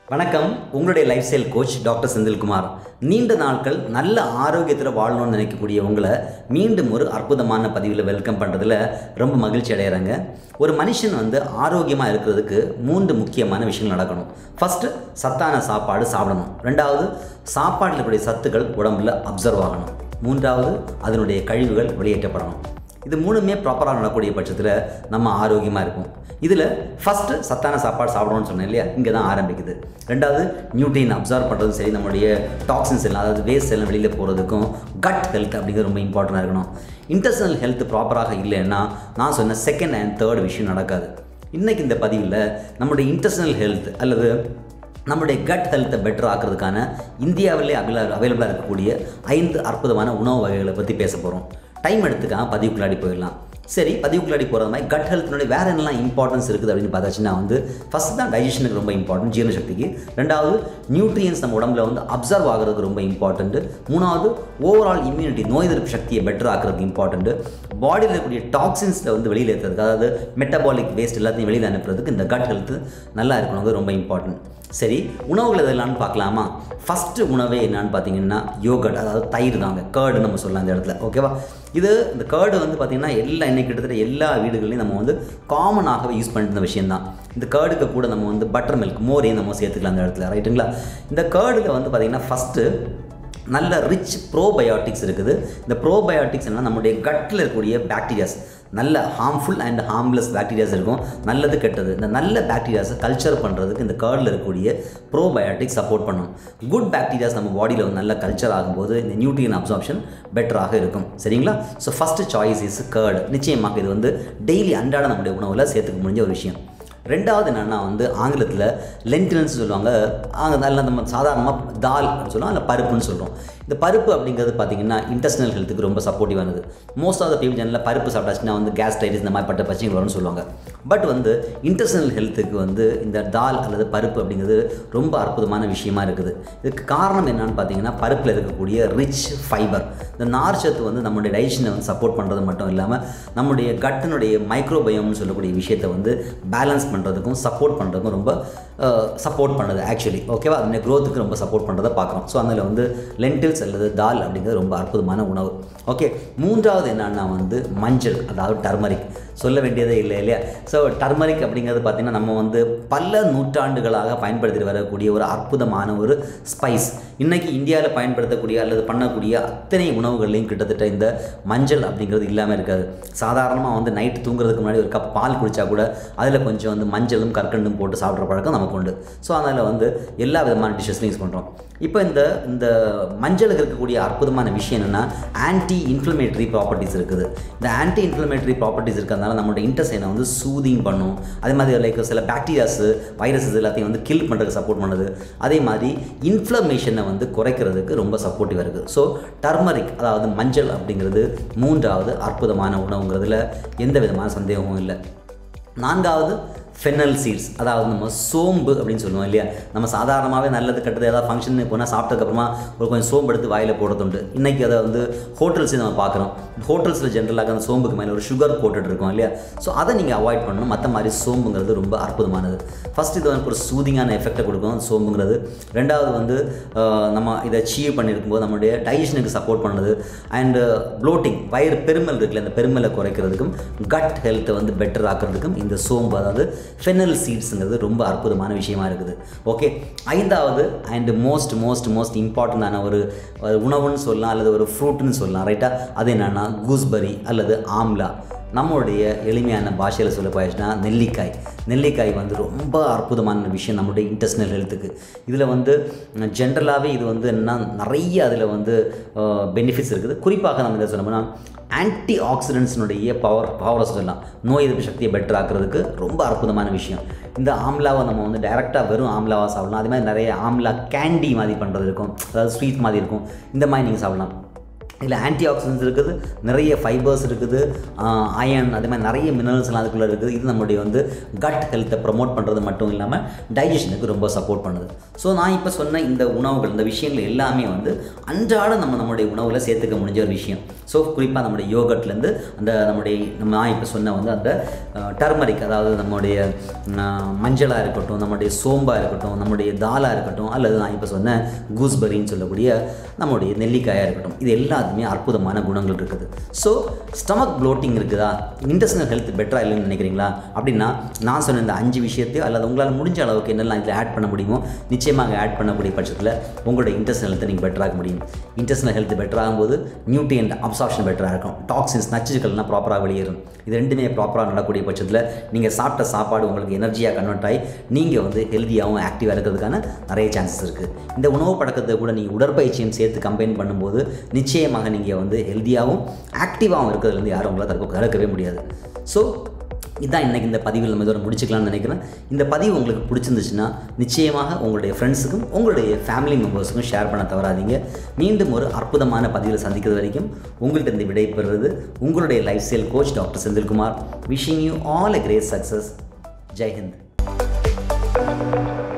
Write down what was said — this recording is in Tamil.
வணக்கம் உங்களுடைய lifestyle coach doctor Senthilkumar நீண்ட நாட்கள் நல்ல ஆரோக்கியத்தில் வாழணும்னு நினைக்கக்கூடிய உங்களை மீண்டும் ஒரு அற்புதமான பதிவில் வெல்கம் பண்ணுறதுல ரொம்ப மகிழ்ச்சி அடைகிறாங்க ஒரு மனுஷன் வந்து ஆரோக்கியமாக இருக்கிறதுக்கு மூன்று முக்கியமான விஷயங்கள் நடக்கணும் ஃபஸ்ட்டு சத்தான சாப்பாடு சாப்பிடணும் ரெண்டாவது சாப்பாட்டில் இருக்கக்கூடிய சத்துக்கள் உடம்புல அப்சர்வ் ஆகணும் மூன்றாவது அதனுடைய கழிவுகள் வெளியேற்றப்படணும் இது மூணுமே ப்ராப்பராக நடக்கக்கூடிய பட்சத்தில் நம்ம ஆரோக்கியமாக இருப்போம் இதில் ஃபஸ்ட்டு சத்தான சாப்பாடு சாப்பிடணும்னு சொன்னேன் இல்லையா இங்கே தான் ஆரம்பிக்குது ரெண்டாவது நியூட்ரியன் அப்சர்வ் பண்ணுறதும் சரி நம்மளுடைய டாக்ஸின்ஸ் எல்லாம் அதாவது வேஸ்ட் எல்லாம் வெளியில் போகிறதுக்கும் கட் ஹெல்த் அப்படிங்கிறது ரொம்ப இம்பார்ட்டண்ட்டாக இருக்கணும் இன்டர்னல் ஹெல்த் ப்ராப்பராக இல்லைன்னா நான் சொன்ன செகண்ட் அண்ட் தேர்ட் விஷயம் நடக்காது இன்றைக்கி இந்த பதிவில் நம்மளுடைய இன்டர்னல் ஹெல்த் அல்லது நம்முடைய கட் ஹெல்த்தை பெட்டர் ஆக்கிறதுக்கான இந்தியாவிலே அவைல அவைலபிளாக இருக்கக்கூடிய ஐந்து அற்புதமான உணவு வகைகளை பற்றி பேச போகிறோம் டைம் எடுத்துக்காம பதிவுக்குள்ளாடி போயிடலாம் சரி பதிவுக்குள்ளாடி போகிறது மாதிரி கட் ஹெல்த்தினுடைய வேறு என்னெல்லாம் இம்பார்ட்டன்ஸ் இருக்குது அப்படின்னு பார்த்தாச்சுன்னா வந்து ஃபஸ்ட் தான் டைஜஷனுக்கு ரொம்ப இம்பார்ட்டன்ட் ஜீரண சக்திக்கு ரெண்டாவது நியூட்ரியன்ஸ் நம்ம உடம்புல வந்து அப்சர்வ் ஆகிறதுக்கு ரொம்ப இம்பார்ட்டன்ட்டு மூணாவது ஓவரால் இம்யூனிட்டி நோய் எதிர்ப்பு சக்தியை பெட்டர் ஆக்கிறதுக்கு இம்பார்ட்டன்ட்டு பாடியில் இருக்கக்கூடிய டாக்ஸின்ஸில் வந்து வெளியில் ஏற்றுறதுக்கு அதாவது மெட்டபாலிக் வேஸ்ட் எல்லாத்தையும் வெளியில் அனுப்புறதுக்கு இந்த கட் ஹெல்த்து நல்லா இருக்கணும் ரொம்ப இம்பார்ட்டன்ட் சரி உணவுகள் எதெல்லாம்னு பார்க்கலாமா ஃபஸ்ட்டு உணவே என்னன்னு பார்த்தீங்கன்னா யோகட் அதாவது தயிர் தாங்க கேர்டு நம்ம சொல்லலாம் இந்த இடத்துல ஓகேவா இது இந்த கேர்டு வந்து பார்த்திங்கன்னா எல்லா இன்னைக்கு கிட்டத்தட்ட எல்லா வீடுகள்லையும் நம்ம வந்து காமனாகவே யூஸ் பண்ணிட்டு இருந்த விஷயந்தான் இந்த கேர்டுக்கு கூட நம்ம வந்து பட்டர் மில்க் மோரையும் நம்ம சேர்த்துக்கலாம் அந்த இடத்துல ரைட்டுங்களா இந்த கேர்டில் வந்து பார்த்திங்கன்னா ஃபஸ்ட்டு நல்ல ரிச் ப்ரோபயோட்டிக்ஸ் இருக்குது இந்த ப்ரோபயோட்டிக்ஸ் என்ன நம்முடைய கட்டில் இருக்கக்கூடிய பாக்டீரியாஸ் நல்ல ஹார்ம்ஃபுல் அண்ட் ஹார்ம்லெஸ் பாக்டீரியாஸ் இருக்கும் நல்லது கெட்டது இந்த நல்ல பாக்டீரியாஸை கல்ச்சர் பண்ணுறதுக்கு இந்த கேர்டில் இருக்கக்கூடிய ப்ரோபயோட்டிக்ஸ் சப்போர்ட் பண்ணும் குட் பாக்டீரியாஸ் நம்ம பாடியில் வந்து நல்ல கல்ச்சர் ஆகும்போது இந்த நியூட்ரியன் அப்சார்ப்ஷன் பெட்டராக இருக்கும் சரிங்களா so first choice is curd நிச்சயமாக இது வந்து டெய்லி அன்றாட நம்முடைய உணவில் சேர்த்துக்க முடிஞ்ச ஒரு விஷயம் ரெண்டாவது என்னென்னா வந்து ஆங்கிலத்தில் லென்டில்ஸ் சொல்லுவாங்க அங்கே நல்ல நம்ம சாதாரணமாக தால் அப்படின்னு சொல்லுவோம் அதில் பருப்புன்னு சொல்கிறோம் இந்த பருப்பு அப்படிங்கிறது பார்த்திங்கன்னா இன்டெஸ்டினல் ஹெல்த்துக்கு ரொம்ப சப்போர்ட்டிவானது மோஸ்ட் ஆஃப் த பீப்புள் ஜெனில் பருப்பு சாப்பிட்டாச்சுன்னா வந்து கேஸ்ட்ரைட்டிஸ் இந்த மாதிரி பட்ட பிரச்சனைகள் வரும்னு சொல்லுவாங்க பட் வந்து இன்டெஸ்டினல் ஹெல்த்துக்கு வந்து இந்த தால் அல்லது பருப்பு அப்படிங்கிறது ரொம்ப அற்புதமான விஷயமா இருக்குது இதுக்கு காரணம் என்னன்னு பார்த்தீங்கன்னா பருப்பில் இருக்கக்கூடிய ரிச் ஃபைபர் இந்த நார்ச்சத்து வந்து நம்மளுடைய டைஜஷனை வந்து சப்போர்ட் பண்ணுறது மட்டும் இல்லாமல் நம்முடைய கட்டினுடைய மைக்ரோபயோம்னு சொல்லக்கூடிய விஷயத்தை வந்து பேலன்ஸ் பண்ணுறதுக்கும் சப்போர்ட் பண்ணுறதுக்கும் ரொம்ப சப்போர்ட் பண்ணுது ஆக்சுவலி ஓகேவா அதனுடைய க்ரோத்துக்கு ரொம்ப சப்போர்ட் பண்ணுறதை பார்க்குறோம் ஸோ அதில் வந்து லென்டில்ஸ் அல்லது தால் அப்படிங்கிறது ரொம்ப அற்புதமான உணவு ஓகே மூன்றாவது என்னன்னா வந்து மஞ்சள் அதாவது டர்மரிக் சொல்ல வேண்டியதே இல்லை இல்லையா ஸோ டர்மரிக் அப்படிங்கிறது பார்த்திங்கன்னா நம்ம வந்து பல நூற்றாண்டுகளாக பயன்படுத்திட்டு வரக்கூடிய ஒரு அற்புதமான ஒரு ஸ்பைஸ் இன்றைக்கி இந்தியாவில் பயன்படுத்தக்கூடிய அல்லது பண்ணக்கூடிய அத்தனை உணவுகள்லையும் கிட்டத்தட்ட இந்த மஞ்சள் அப்படிங்கிறது இல்லாமல் இருக்காது சாதாரணமாக வந்து நைட்டு தூங்குறதுக்கு முன்னாடி ஒரு கப் பால் குடித்தா கூட அதில் கொஞ்சம் வந்து மஞ்சளும் கற்கண்டும் போட்டு சாப்பிட்ற பழக்கம் நமக்கு உண்டு ஸோ அதனால் வந்து எல்லா விதமான டிஷ்ஷஸ்லையும் யூஸ் பண்ணுறோம் இப்போ இந்த இந்த மஞ்சளுக்கு இருக்கக்கூடிய அற்புதமான விஷயம் என்னென்னா ஆன்டி இன்ஃப்ளமேட்டரி ப்ராப்பர்ட்டிஸ் இருக்குது இந்த ஆன்டி இன்ஃப்ளமேட்டரி ப்ராப்பர்ட்டிஸ் இருக்கிறதுனால நம்மளோட இன்டர்சைனை வந்து சூதிங் பண்ணும் அதே மாதிரி லைக் சில பாக்டீரியாஸு வைரஸஸ் எல்லாத்தையும் வந்து கில் பண்ணுறதுக்கு சப்போர்ட் பண்ணுது அதே மாதிரி இன்ஃப்ளமேஷனை வந்து குறைக்கிறதுக்கு ரொம்ப சப்போர்ட்டிவாக இருக்குது ஸோ டர்மரிக் அதாவது மஞ்சள் அப்படிங்கிறது மூன்றாவது அற்புதமான உணவுங்கிறதுல எந்த விதமான சந்தேகமும் இல்லை நான்காவது ஃபெனல் சீட்ஸ் அதாவது நம்ம சோம்பு அப்படின்னு சொல்லுவோம் இல்லையா நம்ம சாதாரணமாகவே நல்லது கட்டுறது ஏதாவது ஃபங்க்ஷன் போனால் சாப்பிட்டதுக்கப்புறமா ஒரு கொஞ்சம் சோம்பு எடுத்து வாயில் போடுறதுண்டு இன்றைக்கி அதை வந்து ஹோட்டல்ஸே நம்ம பார்க்குறோம் ஹோட்டல்ஸில் ஜென்ரலாக அந்த சோம்புக்கு மேலே ஒரு சுகர் போட்டுட்டு இருக்கோம் இல்லையா ஸோ அதை நீங்கள் அவாய்ட் பண்ணணும் மற்ற மாதிரி சோம்புங்கிறது ரொம்ப அற்புதமானது ஃபஸ்ட் இது வந்து ஒரு சூதிங்கான எஃபெக்டை கொடுக்கும் சோம்புங்கிறது ரெண்டாவது வந்து நம்ம இதை அச்சீவ் பண்ணியிருக்கும்போது நம்மளுடைய டைஜஷனுக்கு சப்போர்ட் பண்ணுது அண்டு ப்ளோட்டிங் வயிறு பெருமல் இருக்குல்ல அந்த பெருமலை குறைக்கிறதுக்கும் கட் ஹெல்த்தை வந்து பெட்டர் ஆக்கிறதுக்கும் இந்த சோம்பு அதாவது ஃபெனல் சீட்ஸுங்கிறது ரொம்ப அற்புதமான விஷயமா இருக்குது ஓகே ஐந்தாவது அண்ட் மோஸ்ட் மோஸ்ட் மோஸ்ட் இம்பார்ட்டண்டான ஒரு உணவுன்னு சொல்லலாம் அல்லது ஒரு ஃப்ரூட்னு சொல்லலாம் ரைட்டா அது என்னென்னா கூஸ்பெரி அல்லது ஆம்லா நம்மளுடைய எளிமையான பாஷையில் சொல்ல போயிடுச்சுன்னா நெல்லிக்காய் நெல்லிக்காய் வந்து ரொம்ப அற்புதமான விஷயம் நம்மளுடைய இன்டெஸ்னல் ஹெல்த்துக்கு இதில் வந்து ஜென்ரலாகவே இது வந்து என்ன நிறைய அதில் வந்து பெனிஃபிட்ஸ் இருக்குது குறிப்பாக நம்ம இதை சொல்லணும்னா ஆன்டி ஆக்சிடென்ட்ஸினுடைய பவர் பவரை சொல்லலாம் நோய் எதிர்ப்பு சக்தியை பெட்டர் ஆக்கிறதுக்கு ரொம்ப அற்புதமான விஷயம் இந்த ஆம்லாவை நம்ம வந்து டைரெக்டாக வெறும் ஆம்லாவாக சாப்பிடலாம் அதே மாதிரி நிறைய ஆம்லா கேண்டி மாதிரி பண்ணுறது இருக்கும் அதாவது ஸ்வீட் மாதிரி இருக்கும் இந்த மாதிரி நீங்கள் சாப்பிடலாம் இதில் ஆன்டி ஆக்சிடென்ட்ஸ் இருக்குது நிறைய ஃபைபர்ஸ் இருக்குது அயன் அதே மாதிரி நிறைய மினரல்ஸ்லாம் அதுக்குள்ளே இருக்குது இது நம்மளுடைய வந்து கட் ஹெல்த்தை ப்ரொமோட் பண்ணுறது மட்டும் இல்லாமல் டைஜஷனுக்கு ரொம்ப சப்போர்ட் பண்ணுது ஸோ நான் இப்போ சொன்ன இந்த உணவுகள் இந்த விஷயங்கள் எல்லாமே வந்து அன்றாடம் நம்ம நம்மளுடைய உணவில் சேர்த்துக்க முடிஞ்ச ஒரு விஷயம் ஸோ குறிப்பாக நம்முடைய யோகட்லேருந்து அந்த நம்முடைய நம்ம நான் இப்போ சொன்ன வந்து அந்த டர்மரிக் அதாவது நம்முடைய மஞ்சளாக இருக்கட்டும் நம்முடைய சோம்பாக இருக்கட்டும் நம்முடைய தாலாக இருக்கட்டும் அல்லது நான் இப்போ சொன்ன கூஸ்பெரின்னு சொல்லக்கூடிய நம்முடைய நெல்லிக்காயாக இருக்கட்டும் இது எல்லாத்துமே அற்புதமான குணங்கள் இருக்குது ஸோ ஸ்டமக் ப்ளோட்டிங் இருக்குதா இன்டெஸ்டினல் ஹெல்த் பெட்டராக இல்லைன்னு நினைக்கிறீங்களா அப்படின்னா நான் சொன்ன இந்த அஞ்சு விஷயத்தையோ அல்லது உங்களால் முடிஞ்ச அளவுக்கு என்னெல்லாம் இதில் ஆட் பண்ண முடியுமோ நிச்சயமாக ஆட் பண்ணக்கூடிய பட்சத்தில் உங்களுடைய இன்டெஸ்டினல் ஹெல்த்தை நீங்கள் பெட்டராக முடியும் இன்டெஸ்டினல் ஹெல்த் பெட்டராகும் போது நியூட்ரியன்ட் அப்சார்ப்ஷன் பெட்டராக இருக்கும் டாக்ஸின்ஸ் நச்சுக்கள்லாம் ப்ராப்பராக வெளியேறும் இது ரெண்டுமே ப்ராப்பராக நடக்கக்கூடிய பட்சத்தில் நீங்கள் சாப்பிட்ட சாப்பாடு உங்களுக்கு எனர்ஜியாக கன்வெர்ட் ஆகி நீங்கள் வந்து ஹெல்த்தியாகவும் ஆக்டிவாக இருக்கிறதுக்கான நிறைய சான்சஸ் இருக்குது இந்த உணவு பழக்கத்தை கூட நீங்கள் உடற்பயிற்சியும் சேர்த்து கம்பைன் பண்ணும்போது நிச்சயமாக நீங்கள் வந்து ஹெல்த்தியாகவும் ஆக்டிவாகவும் இருக்கிறதுலேருந்து யாரும் உங்களால் தடுக்க தடுக்கவே முடியாது ஸோ இதான் இன்றைக்கி இந்த பதிவில் நம்ம இதோட முடிச்சுக்கலாம்னு நினைக்கிறேன் இந்த பதிவு உங்களுக்கு பிடிச்சிருந்துச்சுன்னா நிச்சயமாக உங்களுடைய ஃப்ரெண்ட்ஸுக்கும் உங்களுடைய ஃபேமிலி மெம்பர்ஸுக்கும் ஷேர் பண்ண தவறாதீங்க மீண்டும் ஒரு அற்புதமான பதிவில் சந்திக்கிறது வரைக்கும் உங்கள்கிட்ட இருந்து விடைபெறுறது உங்களுடைய lifestyle coach doctor Senthilkumar wishing you all a great success Jai Hind